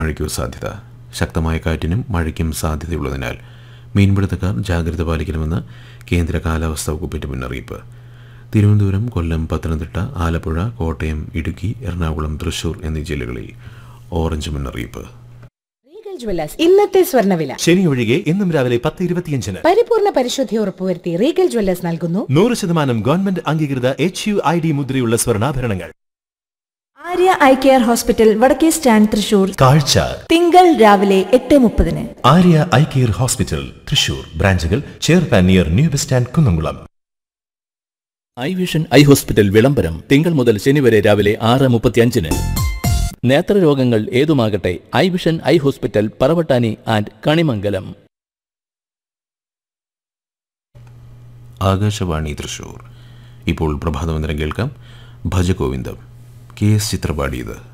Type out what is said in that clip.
മഴയ്ക്കു സാധ്യത ശക്തമായ കാറ്റിനും മഴയ്ക്കും സാധ്യതയുള്ളതിനാൽ മീൻപിടുത്തക്കാർ ജാഗ്രത പാലിക്കണമെന്ന് കേന്ദ്ര കാലാവസ്ഥാ വകുപ്പിന്റെ മുന്നറിയിപ്പ് തിരുവനന്തപുരം കൊല്ലം പത്തനംതിട്ട ആലപ്പുഴ കോട്ടയം ഇടുക്കി എറണാകുളം തൃശൂർ എന്നീ ജില്ലകളിൽ ഓറഞ്ച് മുന്നറിയിപ്പ് റീഗൽ ജ്വല്ലേഴ്സ് ഇന്നത്തെ സ്വർണ്ണവില ശനി ഒഴികെ ഇന്നും രാവിലെ പത്ത് ഇരുപത്തിയഞ്ചിന് പരിപൂർണ പരിശുദ്ധി ഉറപ്പുവരുത്തി റീഗൽ ജ്വല്ലേഴ്സ് നൽകുന്നു നൂറ് ശതമാനം ഗവൺമെന്റ് അംഗീകൃത എച്ച് യു ഐ ഡി മുദ്രയുള്ള സ്വർണ്ണാഭരണങ്ങൾ ആര്യ ഐ കെയർ ഹോസ്പിറ്റൽ വടക്കേ സ്റ്റാൻഡ് തൃശൂർ കാഴ്ച തിങ്കൾ രാവിലെ എട്ട് മുപ്പതിന് Arya eye care hospital Thrissur ബ്രാഞ്ചുകൾ ചേർപ്പാൻ near new bus stand Kunnamkulam eye vision eye hospital വിളംബരം തിങ്കൾ മുതൽ ശനി വരെ രാവിലെ ആറ് മുപ്പത്തിയഞ്ചിന് നേത്രരോഗങ്ങൾ ഏതുമാകട്ടെ eye vision eye hospital Paravattani and Kanimangalam Akashvani Thrissur ഇപ്പോൾ പ്രഭാതമന്ദിരം കേൾക്കാം ഭജഗോവിന്ദം കെ എസ് ചിത്രപാടിയത്